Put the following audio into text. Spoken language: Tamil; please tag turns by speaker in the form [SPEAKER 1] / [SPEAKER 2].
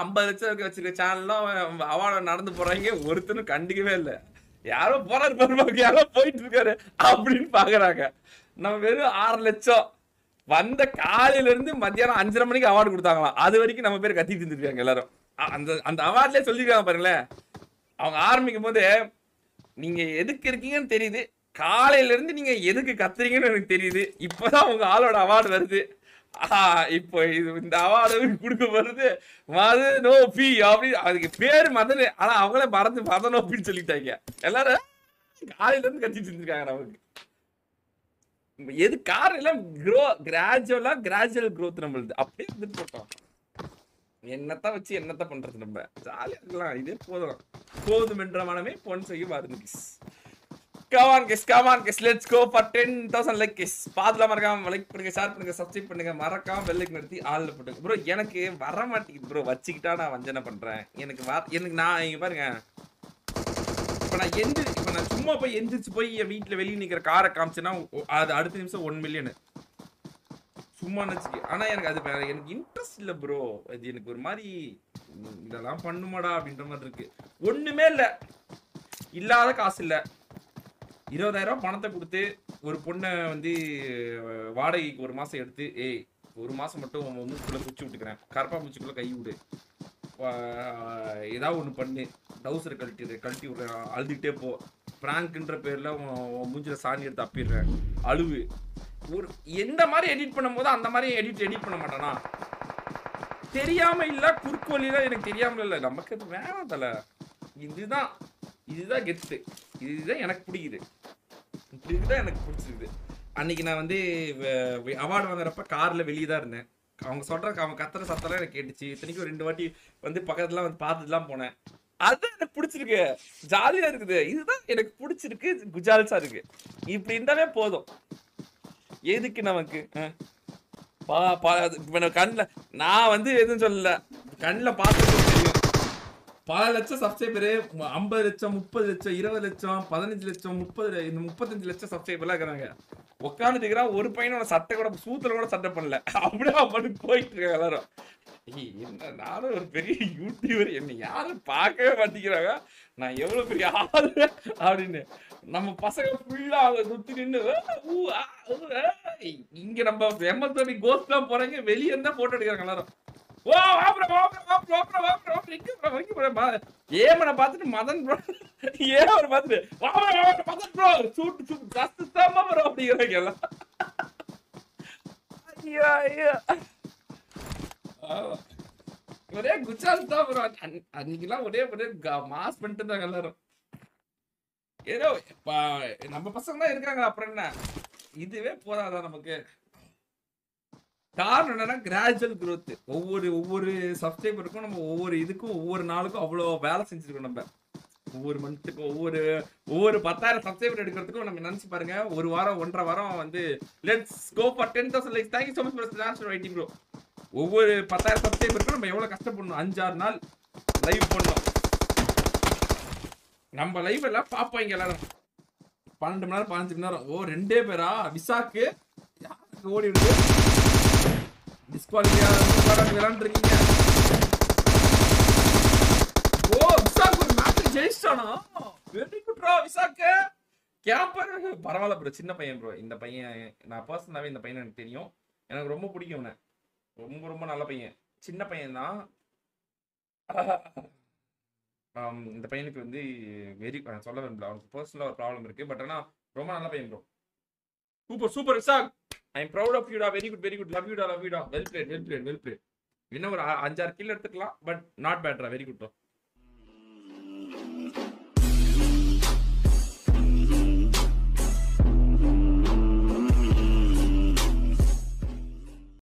[SPEAKER 1] ஐம்பது லட்சம் இருக்க வச்சிருக்க சேனல்லாம் அவார்டு நடந்து போறாங்க ஒருத்தனும் கண்டுக்கவே இல்லை யாரோ போறாரு பெருமாக்கு யாரோ போயிட்டு இருக்காரு அப்படின்னு பாக்குறாங்க நம்ம வெறும் ஆறு லட்சம் வந்த காலையில இருந்து மத்தியானம் அஞ்சரை மணிக்கு அவார்டு கொடுத்தாங்களாம் அது வரைக்கும் நம்ம பேர் கத்திட்டு இருந்திருக்காங்க எல்லாரும் அ- அந்த அந்த அவார்ட்லயே சொல்லிருக்காங்க பாருங்களேன் அவங்க ஆரம்பிக்கும் போது நீங்க எதுக்கு இருக்கீங்கன்னு தெரியுது காலையில இருந்து நீங்க எதுக்கு கத்துறீங்கன்னு எனக்கு தெரியுது இப்பதான் உங்க ஆளோட அவார்டு வருது ஆஹா, இப்போ இது இந்த அவார்டு கொடுக்க வருது மது நோ பி அப்படி அதுக்கு பேரு மதன் ஆனா அவங்களே மறந்து மதன் நோப்பின்னு சொல்லிட்டாங்க எல்லாரும் காலையில இருந்து கத்திட்டு இருந்திருக்காங்க நமக்கு எது காரணம் எல்லாம் க்ரோ கிராஜுவலா கிராஜுவல் growth நம்மளுது அப்படியே வந்துட்டு போட்டோம் என்னத்தான் வச்சு என்னத்தான் பண்றது நம்ம ஜாலியா இருக்கலாம் இதே போதும் போதும் என்ற மனமே பொன் செய்யும் மருந்து kiss come on kiss come on kiss let's go for ten thousand like kiss பாத்துல மறக்காம லைக் பண்ணுங்க ஷேர் பண்ணுங்க சப்ஸ்கிரைப் பண்ணுங்க மறக்காம பெல்லைக்கு நிறுத்தி ஆள்ல போட்டுங்க ப்ரோ எனக்கு வர மாட்டேங்குது ப்ரோ வச்சுக்கிட்டா நான் வஞ்சனை பண்றேன் எனக்கு வர எனக்கு நான் இங்க பாருங்க இப்ப நான் எந்திரி இப்ப நான் சும்மா போய் எந்திரிச்சு போய் என் வீட்டுல வெளியே நிக்கிற காரை காமிச்சேன்னா ஒ- அது அடுத்த நிமிஷம் ஒன் மில்லியன் சும்மா நினைச்சுக்க ஆனா எனக்கு அது வே- எனக்கு இன்ட்ரெஸ்ட் இல்ல ப்ரோ அது எனக்கு ஒரு மாதிரி ம், இதெல்லாம் பண்ணுமாடா அப்படின்ற மாதிரி இருக்கு ஒண்ணுமே இல்ல இல்லாத காசு இல்ல இருபதாயிரம் ரூபாய் பணத்தை கொடுத்து ஒரு பொண்ணை வந்து அஹ், வாடகைக்கு ஒரு மாசம் எடுத்து ஏய் ஒரு மாசம் மட்டும் உன் மூக்குள்ள குச்சி விட்டுக்கிறேன் கரப்பா பூச்சிக்குள்ள கை விடு ஆஹ், ஏதாவது ஒண்ணு பண்ணு டவுசர் கழட்டி கழட்டி விடுறேன் அழுதுகிட்டே போ பிராங்க்ன்ற பேர்ல உன் உன் மூஞ்சில சாணி எடுத்து அப்பிடுறேன் அழுவு ஒரு எந்த மாதிரி எடிட் பண்ணும்போது அந்த மாதிரி எடிட் எடிட் பண்ண மாட்டானா தெரியாம இல்ல குறுக்கு வழியில எனக்கு தெரியாம இல்ல நமக்கு அது வேணாம் தல இதுதான் இதுதான் கெத்து இதுதான் எனக்கு பிடிக்குது இப்படி இதுதான் எனக்கு பிடிச்சிருக்குது அன்னைக்கு நான் வந்து அவார்டு வாங்குறப்ப கார்ல வெளியே தான் இருந்தேன் அவங்க சொல்ற அவங்க கத்துற சத்தம்லாம் எனக்கு கேட்டுச்சு இத்தனைக்கும் ரெண்டு வாட்டி வந்து பக்கத்துல வந்து பார்த்துட்டுலாம் போனேன் அது எனக்கு பிடிச்சிருக்கு ஜாலியா இருக்குது இதுதான் எனக்கு பிடிச்சிருக்கு குஜால்ஸா இருக்கு இப்படி இருந்தாலே போதும் எதுக்கு நமக்கு அஹ்? பா பா இப்ப நான் கண்ணில் நான் வந்து எதுவும் சொல்லல கண்ணில் பார்த்து தெரியும் பல லட்சம் சப்ஸ்கிரைபரு ஐம்பது லட்சம் முப்பது லட்சம் இருபது லட்சம் பதினஞ்சு லட்சம் முப்பது இந்த முப்பத்தஞ்சு லட்சம் சப்ஸ்கிரைபர்லாம் இருக்கிறாங்க உட்காந்துட்டு இருக்கிறான் ஒரு பையனோட சட்டை கூட சூத்துல கூட சட்டை பண்ணல அப்படியே அவன் போயிட்டு இருக்காங்க எல்லாரும் ஏய், என்ன நானும் ஒரு பெரிய யூடியூபர் என்ன யாரும் பார்க்கவே மாட்டேங்கிறாங்க நான் எவ்வளவு பெரிய ஆளு அப்படின்னு நம்ம பசங்க ஃபுல்லா அவங்க சுத்தி நின்று இங்க நம்ம எம்மத்தோடி கோஸ்ட்லாம் போறாங்க வெளியே இருந்தா போட்டோ எடுக்கிறாங்க எல்லாரும் ஓ வாப்ரா வாப்ரா வாப்ரா வாப்ரா வாப்ரா வாப்ரா இங்க ப்ரோ இங்க ப்ரோ ஏமனை பார்த்துட்டு மதன் ப்ரோ ஏமனை பார்த்துட்டு வாப்ரா வாப்ரா மதன் ப்ரோ சூட்டு சூட்டு ஜஸ்ட் தாமா ப்ரோ அப்படிங்கிறாங்க எல்லாம் ஐயோ ஐயோ ஆமா. ஒரே குஜராத் தான் ப்ரோ அன்னைக்கெல்லாம் ஒரே ஒரே மாஸ் பண்ணிட்டு இருந்தாங்க எல்லாரும் ஏதோ ப- நம்ம பசங்க தான் இருக்காங்க அப்புறம் என்ன இதுவே போதாதா நமக்கு காரணம் என்னன்னா கிராஜுவல் growth ஒவ்வொரு ஒவ்வொரு சப்ஸ்கிரைபருக்கும் நம்ம ஒவ்வொரு இதுக்கும் ஒவ்வொரு நாளுக்கும் அவ்வளோ வேலை செஞ்சிருக்கோம் நம்ம ஒவ்வொரு மந்த்துக்கும் ஒவ்வொரு ஒவ்வொரு பத்தாயிரம் சப்ஸ்கிரைபர் எடுக்கிறதுக்கும் நம்ம நினைச்சு பாருங்க ஒரு வாரம் ஒன்றரை வாரம் வந்து let's go for ten thousand likes thank you so much for transfer waiting bro ஒவ்வொரு பத்தாயிரம் சப்ஸ்கிரைபருக்கும் நம்ம எவ்வளோ கஷ்டப்படணும் அஞ்சாறு நாள் லைவ் பண்ணோம் நம்ம லைவ் எல்லாம் பார்ப்பாங்க எல்லாரும் பன்னெண்டு மணி நேரம் பதினஞ்சு மணி நேரம் ஓ ரெண்டே பேரா விசாக்கு யாருக்கு ஓடி விடுது டிஸ்குவாலிஃபை விளாண்டுருக்கீங்க ஓ விசாக்கு ஒரு மேட்ச் ஜெயிச்சிட்டானா வெரி குட்ரா விசாக்கு கேம்பர் பரவாயில்ல ப்ரோ சின்ன பையன் ப்ரோ இந்த பையன் நான் பர்சனலாவே இந்த பையன் எனக்கு தெரியும் எனக்கு ரொம்ப பிடிக்கும் இவனை ரொம்ப ரொம்ப நல்ல பையன் சின்ன பையன் தான் இந்த பையனுக்கு வந்து வெரி சொல்ல விரும்பல அவனுக்கு பர்சனலாக ஒரு ப்ராப்ளம் இருக்கு பட் ஆனால் ரொம்ப நல்ல பையன் bro super super Visakh I am proud of யூடா very good very good love யூடா லவ் யூடா well played well played well played இன்னும் ஒரு அ- அஞ்சாறு கில் எடுத்துக்கலாம் பட் நாட் பேட்ரா வெரி குட் ப்ரோ